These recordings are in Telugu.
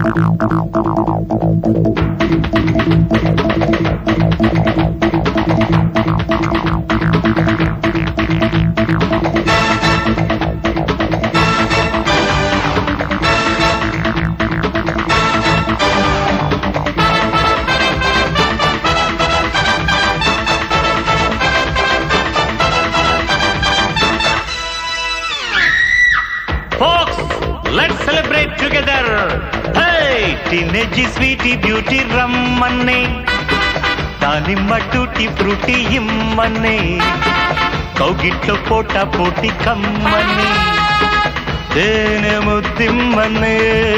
Folks, let's celebrate together. Hey, teenage sweetie beauty రమ్మన్నే దానిమ్మ టూటి ఫ్రూటీ ఇమ్మన్నే కౌగిట్లో పోట పోటీ కమ్మని తేనె ముద్దిమ్మన్నే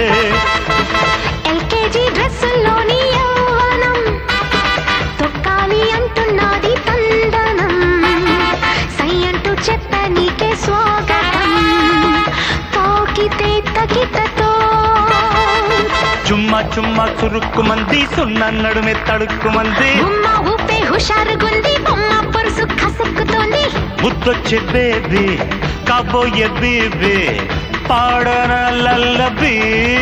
ఎల్కేజీ డ్రెస్సుల్లోని యవ్వనం తొక్కాలి అంటున్నది తందనం సై అంటూ చెప్ప నీకే స్వాగతం తాకితే తకితతో చుమ్మా చుమ్మా చురుక్కు మంది సున్న నడుమె తడుక్కు మంది ఉమ్మ ఊపే హుషారుగుంది బొమ్మ పొరుసు కసక్కుతోంది ముద్దొచ్చే బేబీ కాబోయే బేబీ పాడన lullaby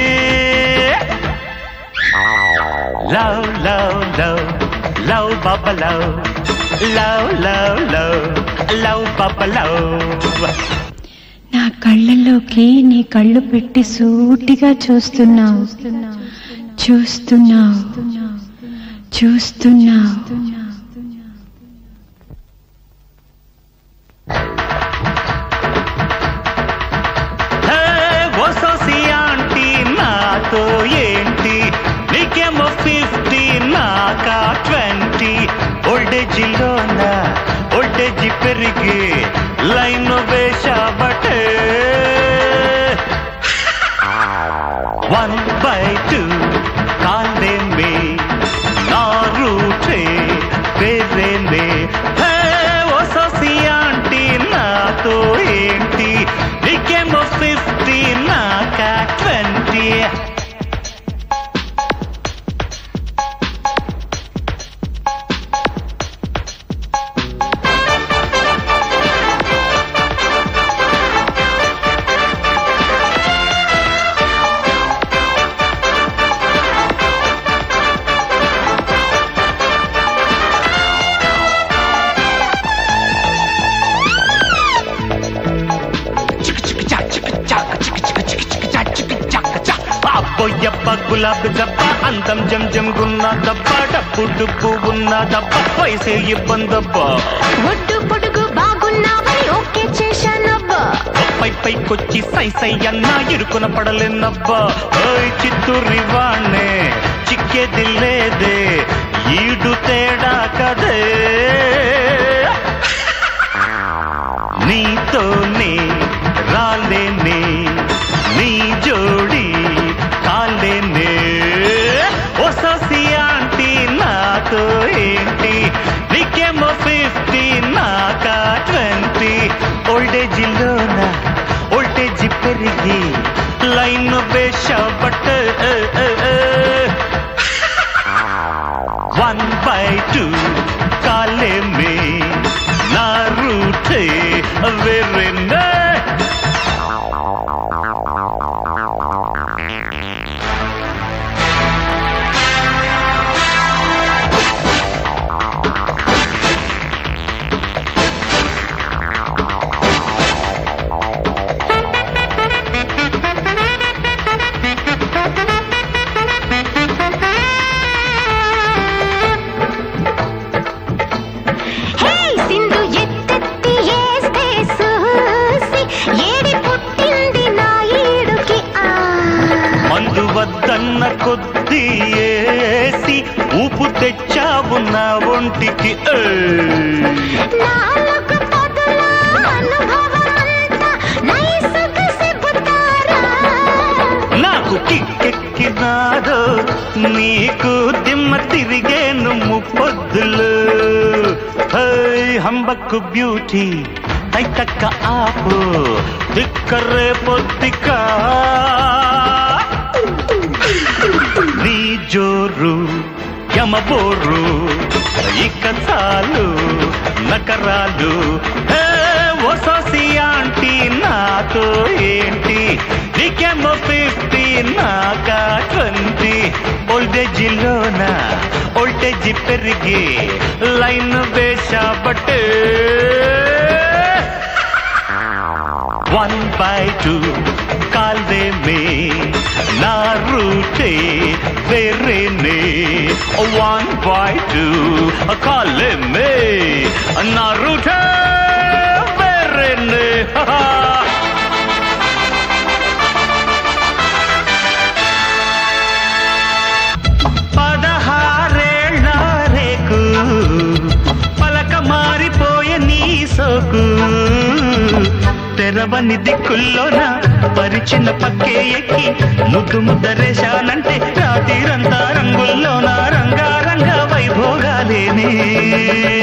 love love love love బాబా love love love love love బాబా లవ్ నా కళ్ళల్లోకి నీ కళ్ళు పెట్టి సూటిగా చూస్తున్నావు చూస్తున్నావు చూస్తున్నావు హే, ఓ సోసి ఆంటీ నాతో ఏంటి నీకేమో ఫిఫ్టీ నాకా ట్వంటీ ఓల్డేజిలోన ఓల్డేజి పెరిగి లైన్ వేశాబటే వన్ బై టూ కాలేమే నా రూటే వేరేనే హే ఓ సోసి ఆంటీ నాతో ఏంటి నీకేమో ఫిఫ్టీ నాకా ట్వంటీ అబ్బోయ్యప్ప గులాబీ దప్ప అందం జం జం గున్న దప్ప డబ్బు డుబ్బు ఉన్న దప్ప వయసే ఇబ్బందబ్బా ఒడ్డు పొడుగు బాగున్నావని ఓకే చేశానబ్బా పై పైకొచ్చి సై సై అన్నా ఇరుకున పడలేనబ్బా ఓయ్ చిత్తూరి వాణ్ణే చిక్కేది లేదే ఈడు తేడా కదే నీతోనే రాలేనే నీ జోడి కాలేనే ఓ ససి ఆంటీ నాతో ఏంటి నీకేమో ఫిఫ్టీ నాకా ట్వంటీ ఓల్డేజిలోన ఓల్టేజి పెరిగి లైన్ బట్ వన్ బై టూ కాలే మే నా రూటే వేరే హే సింధు ఎత్తెత్తి ఏస్తే చూసి ఏడి పుట్టింది నా ఈడుకి ఆ మందు వద్దన్న కొద్దీ ఏసి ఊపు తెచ్చావు నా ఒంటికి ఏయ్. నాలుగు పదుల అనుభవమంతా నైసుకు చెబుతారా నాకు కిక్కెక్కినాదో నీకు దిమ్మ తిరిగేను ముప్పొద్దులు హై హంబక్కు బ్యూటీ తైతక్క ఆపు దిక్కరే పొద్దిక నీ జోరు యమబోరు ఇక చాలు నకరాలు హే, ఓ సోసి ఆంటీ నాతో ఏంటి నీకేమో ఫిఫ్టీ నాకా ట్వంటీ ఓల్డేజిలోన ఓల్టేజ్ పెరిగి లైన్ వేశాబట్టే వన్ బై టూ కాల్వే మే నా రూటే వేరేనే వన్ బై టూ కాల్వే మే నా రూటే వేరేనే పదహారేళ్ళ రేకు పలక మారిపోయే నీ సోకు తెరవని దిక్కుల్లోన పరిచిన పక్కే ఎక్కి ముద్దు ముద్దరేశానంటే రాతిరంతా రంగుల్లోన రంగారంగ వైభోగాలేనే